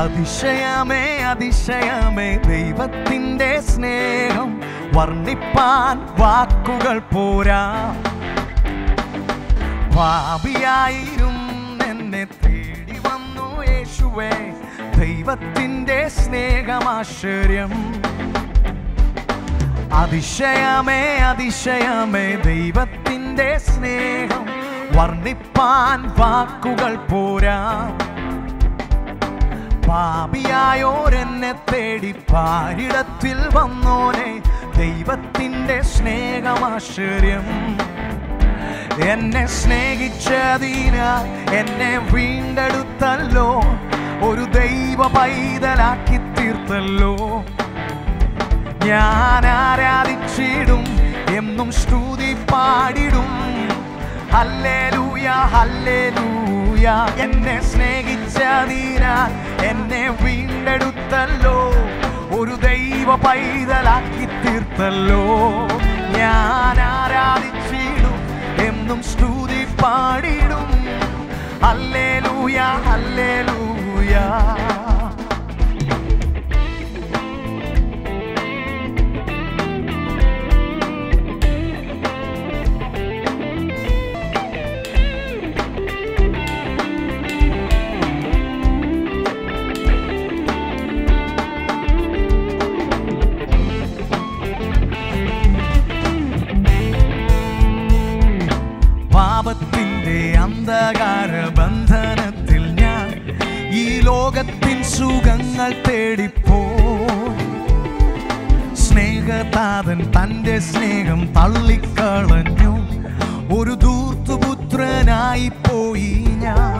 അതിശയമേ അതിശയമേ ദൈവത്തിൻ്റെ സ്നേഹം വർണ്ണിപ്പാൻ വാക്കുകൾ പോരാ പാപിയായിരും എന്നെ തേടി വന്നു യേശുവേ ദൈവത്തിൻ്റെ സ്നേഹമാശ്ചര്യം അതിശയമേ അതിശയമേ ദൈവത്തിൻ്റെ സ്നേഹം വർണ്ണിപ്പാൻ വാക്കുകൾ പോരാ പാപിയായോരെന്നെ തേടി പാരിടത്തിൽ വന്നോനെ ദൈവത്തിൻ്റെ സ്നേഹമാശ്ചര്യം എന്നെ സ്നേഹിച്ചതിനാൽ എന്നെ വീണ്ടെടുത്തല്ലോ ഒരു ദൈവ പൈതലാക്കി തീർത്തല്ലോ ഞാൻ ആരാധിച്ചിടും എന്നും സ്തുതി പാടിടും ഹല്ലേലൂയ ഹല്ലേലൂയ എന്നെ സ്നേഹിച്ചതിനാൽ എന്നെ വീണ്ടെടുത്തല്ലോ ഒരു ദൈവ പൈതലാക്കി തീർത്തല്ലോ ഞാൻ ആരാധിച്ചിടും എന്നും സ്തുതി പാടിടും ഹല്ലേലൂയ ഹല്ലേലൂയ പാപത്തിന്റെ അന്ധകാര ബന്ധനത്തിൽ ഞാൻ ഈ ലോകത്തിൻ സുഖങ്ങൾ തേടിപ്പോ സ്നേഹതാതൻ തന്റെ സ്നേഹം തള്ളിക്കളഞ്ഞു ഒരു ദൂർത്തുപുത്രനായി പോയി ഞാൻ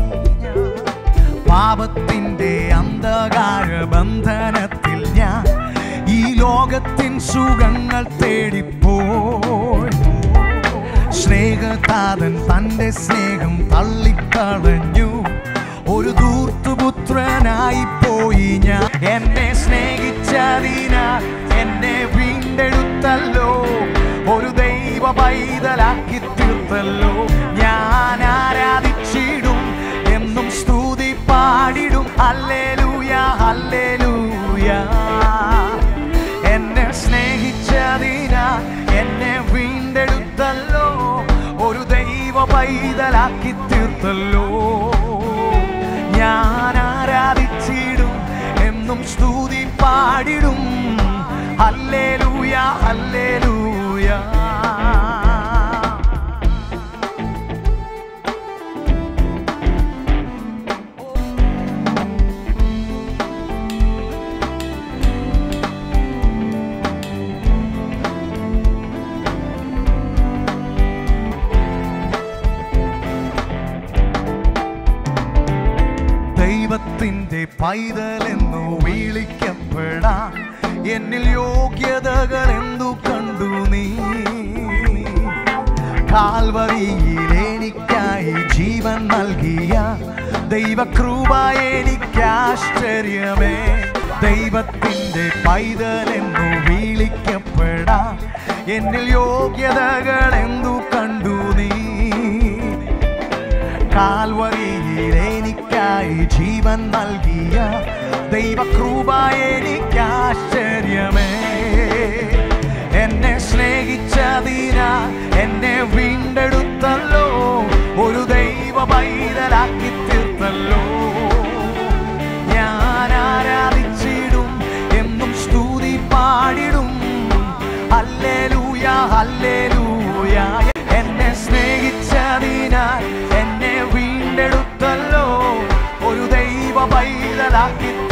പാപത്തിന്റെ അന്ധകാര ബന്ധനത്തിൽ ഞാൻ ഈ ലോകത്തിൻ സുഖങ്ങൾ തേടിപ്പോയി സ്നേഹതാതൻ തന്റെ സ്നേഹം തള്ളിക്കളഞ്ഞു ഒരു ദൂർത്തുപുത്രനായി പോയി ഞാൻ എന്നെ സ്നേഹിച്ചതിനാൽ എന്നെ വീണ്ടെടുത്തല്ലോ ഒരു ദൈവ പൈതലാക്കി തീർത്തല്ലോ ഞാൻ ആരാധിച്ചിടും എന്നും സ്തുതി പാടിടും ഹല്ലേലൂയ ഹല്ലേലൂയ എന്നെ സ്നേഹിച്ചതിനാ എന്നെ വീണ്ടെടുത്തല്ലോ ഒരു ദൈവ പൈതലാക്കി തീർത്തല്ലോ ഞാൻ ആരാധിച്ചിടും എന്നും സ്തുതി പാടിടും ഹല്ലേലൂയ ഹല്ലേലൂയ ദൈവത്തിൻ്റെ പൈതലെന്നു വിളിക്കപ്പെടാൻ എന്നിൽ യോഗ്യതകൾ എന്തു കണ്ടു നീ കാൽവരിയിൽ എനിക്കായി ജീവൻ നൽകിയ ദൈവകൃപ എനിക്കാശ്ചര്യമേ ദൈവത്തിൻ്റെ പൈതലെന്നു വിളിക്കപ്പെടാൻ എന്നിൽ യോഗ്യതകൾ എന്തു കണ്ടു നീ കാൽവരിയിൽ എനിക്കായി ജീവൻ നൽകിയ ദൈവകൃപ എനിക്കാശ്ചര്യമേ എന്നെ സ്നേഹിച്ചതിനാ എന്നെ വീണ്ടെടുത്തല്ലോ ഒരു ദൈവ പൈതലാക്കി തീർത്തല്ലോ ഞാൻ ആരാധിച്ചിടും എന്നും സ്തുതി പാടിടും ഹല്ലേലൂയ ഹല്ലേലൂയ എന്നെ സ്നേഹിച്ചതിനാൽ എന്നെ വീണ്ടെടുത്തല്ലോ ഒരു ദൈവ പൈതലാക്കി